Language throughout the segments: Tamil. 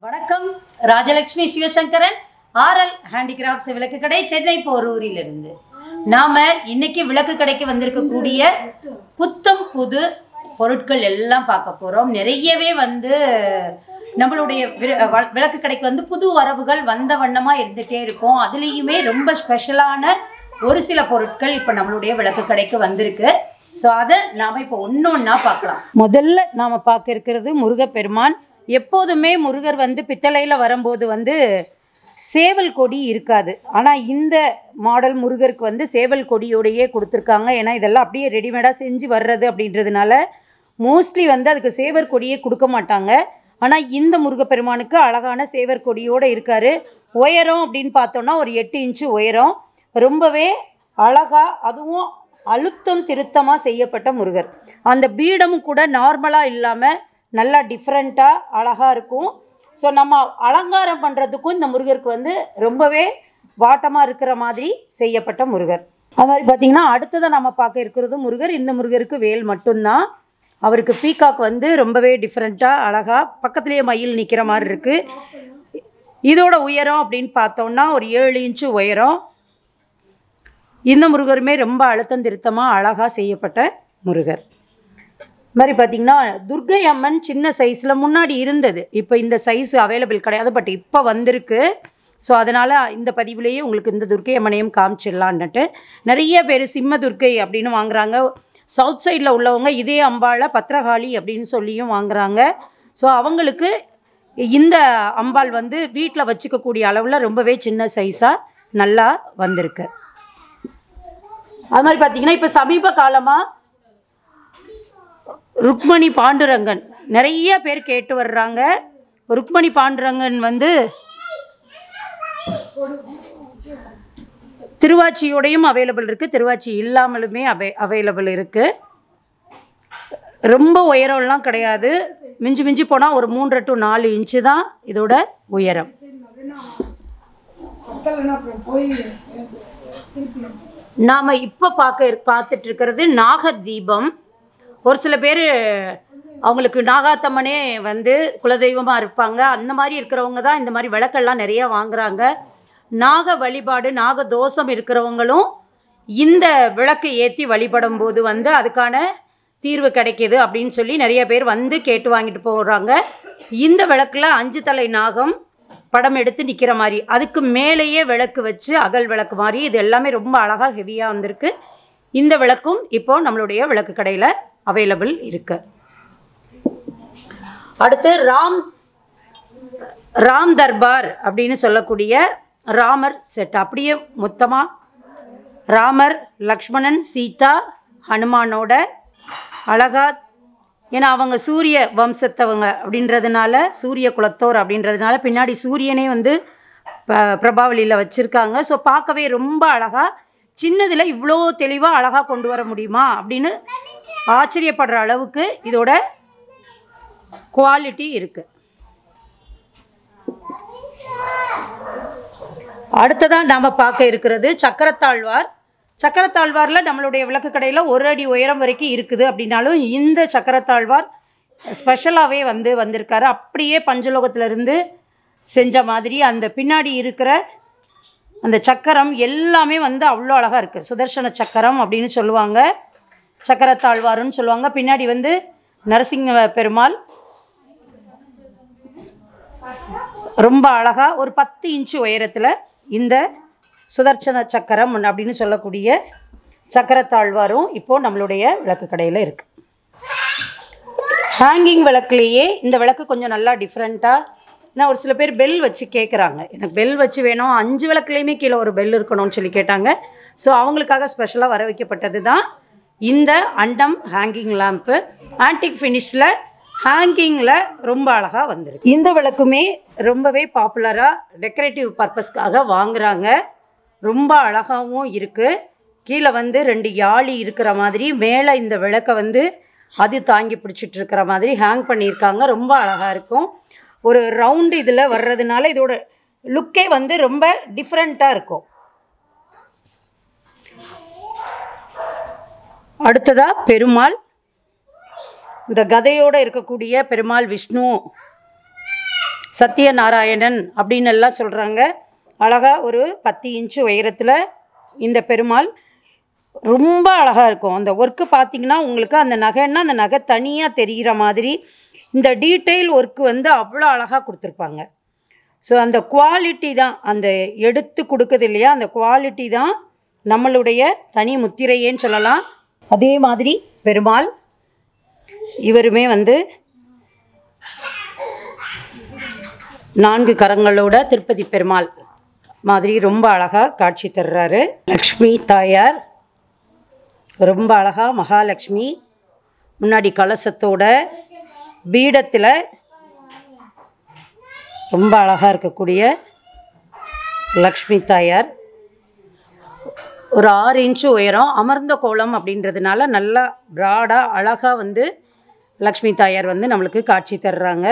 வணக்கம் ராஜலட்சுமி சிவசங்கரன் ஆர்எல் ஹேண்டிகிராஃப்ட்ஸ் விளக்கு கடை சென்னை போரூரிலிருந்து நாம இன்னைக்கு விளக்கு கடைக்கு வந்திருக்கக்கூடிய புத்தம் புது பொருட்கள் எல்லாம் பார்க்க போறோம் நிறையவே வந்து நம்மளுடைய விர- வ- விளக்கு கடைக்கு வந்து புது வரவுகள் வந்த வண்ணமா இருந்துட்டே இருக்கும் அதுலேயுமே ரொம்ப ஸ்பெஷலான ஒரு சில பொருட்கள் இப்போ நம்மளுடைய விளக்கு கடைக்கு வந்திருக்கு ஸோ அதை நாம் இப்போ ஒன்று ஒன்றா பார்க்கலாம் முதல்ல நாம் பார்க்க இருக்கிறது முருகப்பெருமான் எப்போதுமே முருகர் வந்து பித்தளையில் வரும்போது வந்து சேவல் கொடி இருக்காது ஆனால் இந்த மாடல் முருகருக்கு வந்து சேவல் கொடியோடையே கொடுத்துருக்காங்க ஏன்னா இதெல்லாம் அப்படியே ரெடிமேடாக செஞ்சு வர்றது அப்படின்றதுனால மோஸ்ட்லி வந்து அதுக்கு சேவர் கொடியே கொடுக்க மாட்டாங்க ஆனால் இந்த முருகப்பெருமானுக்கு அழகான சேவர் கொடியோடு இருக்காரு உயரம் அப்படின்னு பார்த்தோன்னா ஒரு எட்டு இன்ச்சு உயரம் ரொம்பவே அழகா அதுவும் அழுத்தம் திருத்தமாக செய்யப்பட்ட முருகர் அந்த பீடமும் கூட நார்மலாக இல்லாமல் நல்லா டிஃப்ரெண்ட்டாக அழகாக இருக்கும் ஸோ நம்ம அலங்காரம் பண்ணுறதுக்கும் இந்த முருகருக்கு வந்து ரொம்பவே வாட்டமாக இருக்கிற மாதிரி செய்யப்பட்ட முருகர் அது மாதிரி பார்த்திங்கன்னா அடுத்ததாக நம்ம பார்க்க இருக்கிறது முருகர் இந்த முருகருக்கு வேல் மட்டும்தான் அவருக்கு பீகாக் வந்து ரொம்பவே டிஃப்ரெண்ட்டாக அழகாக பக்கத்துலேயே மயில் நிற்கிற மாதிரி இருக்குது இதோட உயரம் அப்படின்னு பார்த்தோம்னா ஒரு ஏழு இன்ச்சு உயரம் இந்த முருகருமே ரொம்ப அழுத்தம் திருத்தமாக அழகாக செய்யப்பட்ட முருகர் இது மாதிரி பார்த்திங்கன்னா துர்க்கை அம்மன் சின்ன சைஸில் முன்னாடி இருந்தது இப்போ இந்த சைஸ் அவைலபிள் கிடையாது பட் இப்போ வந்திருக்கு ஸோ அதனால் இந்த பதிவுலேயே உங்களுக்கு இந்த துர்க்கை அம்மனையும் காமிச்சிடலான்ட்டு நிறைய பேர் சிம்ம துர்க்கை அப்படின்னு வாங்குறாங்க சவுத் சைடில் உள்ளவங்க இதே அம்பாளை பத்திரகாளி அப்படின்னு சொல்லியும் வாங்குறாங்க ஸோ அவங்களுக்கு இந்த அம்பாள் வந்து வீட்டில் வச்சுக்கக்கூடிய அளவில் ரொம்பவே சின்ன சைஸாக நல்லா வந்திருக்கு அது மாதிரி பார்த்தீங்கன்னா இப்போ சமீப காலமாக ருக்மணி பாண்டுரங்கன் நிறைய பேர் கேட்டு வர்றாங்க ருக்மணி பாண்டுரங்கன் வந்து திருவாச்சியோடையும் அவைலபிள் இருக்குது திருவாச்சி இல்லாமலுமே அவை அவைலபிள் இருக்குது ரொம்ப உயரம்லாம் கிடையாது மிஞ்சி மிஞ்சி போனால் ஒரு மூன்று டு நாலு இன்ச்சு தான் இதோட உயரம் நாம் இப்போ பார்க்க பார்த்துட்டு இருக்கிறது நாக தீபம் ஒரு சில பேர் அவங்களுக்கு நாகாத்தம்மனே வந்து குலதெய்வமாக இருப்பாங்க அந்த மாதிரி இருக்கிறவங்க தான் இந்த மாதிரி விளக்கெல்லாம் நிறைய வாங்குறாங்க நாக வழிபாடு நாக தோஷம் இருக்கிறவங்களும் இந்த விளக்கு ஏற்றி வழிபடும் போது வந்து அதுக்கான தீர்வு கிடைக்கிது அப்படின்னு சொல்லி நிறைய பேர் வந்து கேட்டு வாங்கிட்டு போகிறாங்க இந்த விளக்கில் அஞ்சு தலை நாகம் படம் எடுத்து நிற்கிற மாதிரி அதுக்கு மேலேயே விளக்கு வச்சு அகல் விளக்கு மாதிரி இது எல்லாமே ரொம்ப அழகாக ஹெவியாக வந்திருக்கு இந்த விளக்கும் இப்போ நம்மளுடைய விளக்கு கடையில் அவைலபிள் இருக்கு அடுத்து ராம் ராம் தர்பார் அப்படின்னு சொல்லக்கூடிய ராமர் செட் அப்படியே மொத்தமாக ராமர் லக்ஷ்மணன் சீதா ஹனுமானோட அழகா ஏன்னா அவங்க சூரிய வம்சத்தவங்க அப்படின்றதுனால சூரிய குலத்தோர் அப்படின்றதுனால பின்னாடி சூரியனே வந்து ப- பிரபாவலியில் வச்சுருக்காங்க ஸோ பார்க்கவே ரொம்ப அழகாக சின்னதில் இவ்வளோ தெளிவாக அழகாக கொண்டு வர முடியுமா அப்படின்னு ஆச்சரியப்படுற அளவுக்கு இதோட குவாலிட்டி இருக்குது அடுத்ததாக நாம் பார்க்க இருக்கிறது சக்கரத்தாழ்வார் சக்கரத்தாழ்வாரில் நம்மளுடைய விளக்கு கடையில் ஒரு அடி உயரம் வரைக்கும் இருக்குது அப்படின்னாலும் இந்த சக்கரத்தாழ்வார் ஸ்பெஷலாகவே வந்து வந்திருக்காரு அப்படியே பஞ்சலோகத்திலிருந்து செஞ்ச மாதிரி அந்த பின்னாடி இருக்கிற அந்த சக்கரம் எல்லாமே வந்து அவ்வளோ அழகாக இருக்குது சுதர்சன சக்கரம் அப்படின்னு சொல்லுவாங்க சக்கரத்தாழ்வாருன்னு சொல்லுவாங்க பின்னாடி வந்து நரசிங்க பெருமாள் ரொம்ப அழகாக ஒரு பத்து இன்ச்சு உயரத்தில் இந்த சுதர்சன சக்கரம் அப்படின்னு சொல்லக்கூடிய சக்கரத்தாழ்வாரும் இப்போது நம்மளுடைய விளக்கு கடையில் இருக்குது ஹேங்கிங் விளக்குலேயே இந்த விளக்கு கொஞ்சம் நல்லா டிஃப்ரெண்ட்டாக ஏன்னா ஒரு சில பேர் பெல் வச்சு கேட்குறாங்க எனக்கு பெல் வச்சு வேணும் அஞ்சு விளக்குலேயுமே கீழே ஒரு பெல் இருக்கணும்னு சொல்லி கேட்டாங்க ஸோ அவங்களுக்காக ஸ்பெஷலாக வர வைக்கப்பட்டது தான் இந்த அண்டம் ஹேங்கிங் லேம்ப்பு ஆன்டிக் ஃபினிஷில் ஹேங்கிங்கில் ரொம்ப அழகாக வந்திருக்கு இந்த விளக்குமே ரொம்பவே பாப்புலராக டெக்கரேட்டிவ் பர்பஸ்க்காக வாங்குறாங்க ரொம்ப அழகாகவும் இருக்குது கீழே வந்து ரெண்டு யாழி இருக்கிற மாதிரி மேலே இந்த விளக்கை வந்து அது தாங்கி பிடிச்சிட்டு இருக்கிற மாதிரி ஹேங் பண்ணியிருக்காங்க ரொம்ப அழகாக இருக்கும் ஒரு ரவுண்டு இதில் வர்றதுனால இதோட லுக்கே வந்து ரொம்ப டிஃப்ரெண்ட்டாக இருக்கும் அடுத்ததாக பெருமாள் இந்த கதையோடு இருக்கக்கூடிய பெருமாள் விஷ்ணு சத்யநாராயணன் அப்படின்னு எல்லாம் சொல்கிறாங்க அழகாக ஒரு பத்து இன்ச்சு உயரத்தில் இந்த பெருமாள் ரொம்ப அழகாக இருக்கும் அந்த ஒர்க்கு பார்த்தீங்கன்னா உங்களுக்கு அந்த நகைன்னா அந்த நகை தனியாக தெரிகிற மாதிரி இந்த டீட்டெயில் ஒர்க்கு வந்து அவ்வளோ அழகாக கொடுத்துருப்பாங்க ஸோ அந்த குவாலிட்டி தான் அந்த எடுத்து கொடுக்குது இல்லையா அந்த குவாலிட்டி தான் நம்மளுடைய தனி முத்திரையேன்னு சொல்லலாம் அதே மாதிரி பெருமாள் இவருமே வந்து நான்கு கரங்களோட திருப்பதி பெருமாள் மாதிரி ரொம்ப அழகாக காட்சி தர்றாரு லக்ஷ்மி தாயார் ரொம்ப அழகாக மகாலட்சுமி முன்னாடி கலசத்தோட பீடத்தில் ரொம்ப அழகாக இருக்கக்கூடிய லக்ஷ்மி தாயார் ஒரு ஆறு இன்ச்சு உயரம் அமர்ந்த கோலம் அப்படின்றதுனால நல்லா ப்ராடாக அழகாக வந்து லக்ஷ்மி தாயார் வந்து நம்மளுக்கு காட்சி தர்றாங்க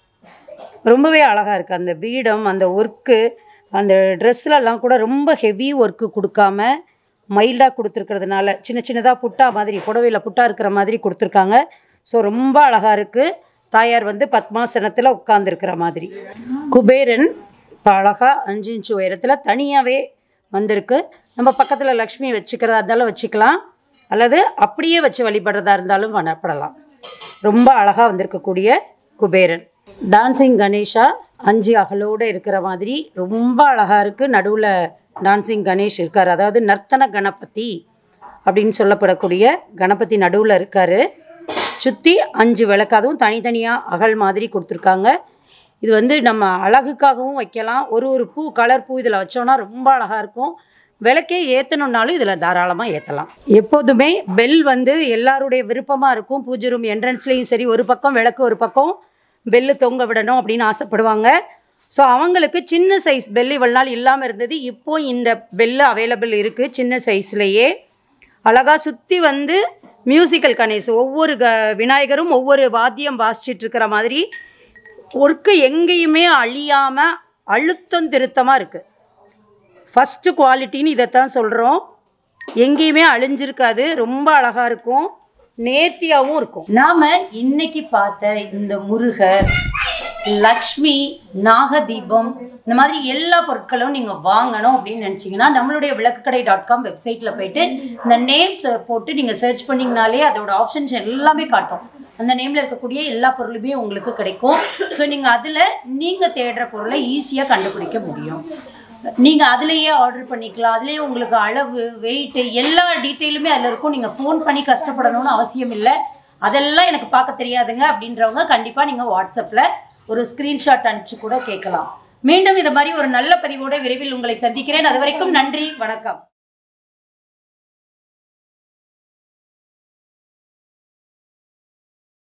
ரொம்பவே அழகாக இருக்குது அந்த பீடம் அந்த ஒர்க்கு அந்த ட்ரெஸ்லலாம் கூட ரொம்ப ஹெவி ஒர்க்கு கொடுக்காம மைல்டாக கொடுத்துருக்கிறதுனால சின்ன சின்னதாக புட்டா மாதிரி புடவையில் புட்டா இருக்கிற மாதிரி கொடுத்துருக்காங்க ஸோ ரொம்ப அழகாக இருக்குது தாயார் வந்து பத்மாசனத்தில் உட்காந்துருக்கிற மாதிரி குபேரன் இப்போ அழகாக அஞ்சு இன்ச்சு உயரத்தில் தனியாகவே வந்திருக்கு நம்ம பக்கத்தில் லக்ஷ்மி வச்சுக்கிறதா இருந்தாலும் வச்சுக்கலாம் அல்லது அப்படியே வச்சு வழிபடுறதா இருந்தாலும் பண்ணப்படலாம் ரொம்ப அழகாக வந்திருக்கக்கூடிய குபேரன் டான்சிங் கணேஷா அஞ்சு அகலோடு இருக்கிற மாதிரி ரொம்ப அழகாக இருக்குது நடுவில் டான்சிங் கணேஷ் இருக்கார் அதாவது நர்த்தன கணபதி அப்படின்னு சொல்லப்படக்கூடிய கணபதி நடுவில் இருக்கார் சுற்றி அஞ்சு விளக்கு அதுவும் தனித்தனியாக அகல் மாதிரி கொடுத்துருக்காங்க இது வந்து நம்ம அழகுக்காகவும் வைக்கலாம் ஒரு ஒரு பூ கலர் பூ இதில் வச்சோன்னா ரொம்ப அழகாக இருக்கும் விளக்கே ஏற்றணுன்னாலும் இதில் தாராளமாக ஏற்றலாம் எப்போதுமே பெல் வந்து எல்லாருடைய விருப்பமாக இருக்கும் பூஜை ரூம் என்ட்ரன்ஸ்லேயும் சரி ஒரு பக்கம் விளக்கு ஒரு பக்கம் பெல்லு தொங்க விடணும் அப்படின்னு ஆசைப்படுவாங்க ஸோ அவங்களுக்கு சின்ன சைஸ் பெல் இவ்வளோ நாள் இல்லாமல் இருந்தது இப்போ இந்த பெல்லு அவைலபிள் இருக்குது சின்ன சைஸ்லேயே அழகாக சுற்றி வந்து மியூசிக்கல் கணேஷ் ஒவ்வொரு க விநாயகரும் ஒவ்வொரு வாத்தியம் வாசிச்சிட்டு இருக்கிற மாதிரி ஒர்க்கு எங்கேயுமே அழியாமல் அழுத்தம் திருத்தமாக இருக்குது ஃபஸ்ட்டு குவாலிட்டின்னு இதைத்தான் சொல்கிறோம் எங்கேயுமே அழிஞ்சிருக்காது ரொம்ப அழகாக இருக்கும் நேர்த்தியாகவும் இருக்கும் நாம் இன்னைக்கு பார்த்த இந்த முருகர் லக்ஷ்மி நாகதீபம் இந்த மாதிரி எல்லா பொருட்களும் நீங்கள் வாங்கணும் அப்படின்னு நினச்சிங்கன்னா நம்மளுடைய விளக்குக்கடை டாட் காம் வெப்சைட்டில் போயிட்டு இந்த நேம்ஸ் போட்டு நீங்கள் சர்ச் பண்ணிங்கனாலே அதோட ஆப்ஷன்ஸ் எல்லாமே காட்டும் அந்த நேமில் இருக்கக்கூடிய எல்லா பொருளுமே உங்களுக்கு கிடைக்கும் ஸோ நீங்கள் அதில் நீங்கள் தேடுற பொருளை ஈஸியாக கண்டுபிடிக்க முடியும் நீங்கள் அதுலேயே ஆர்டர் பண்ணிக்கலாம் அதுலேயே உங்களுக்கு அளவு வெயிட்டு எல்லா டீட்டெயிலுமே அதில் இருக்கும் நீங்கள் ஃபோன் பண்ணி கஷ்டப்படணும்னு அவசியம் இல்லை அதெல்லாம் எனக்கு பார்க்க தெரியாதுங்க அப்படின்றவங்க கண்டிப்பாக நீங்கள் வாட்ஸ்அப்பில் ஒரு ஸ்க்ரீன்ஷாட் அனுப்பிச்சு கூட கேட்கலாம் மீண்டும் இந்த மாதிரி ஒரு நல்ல பதிவோட விரைவில் உங்களை சந்திக்கிறேன் அது வரைக்கும் நன்றி வணக்கம்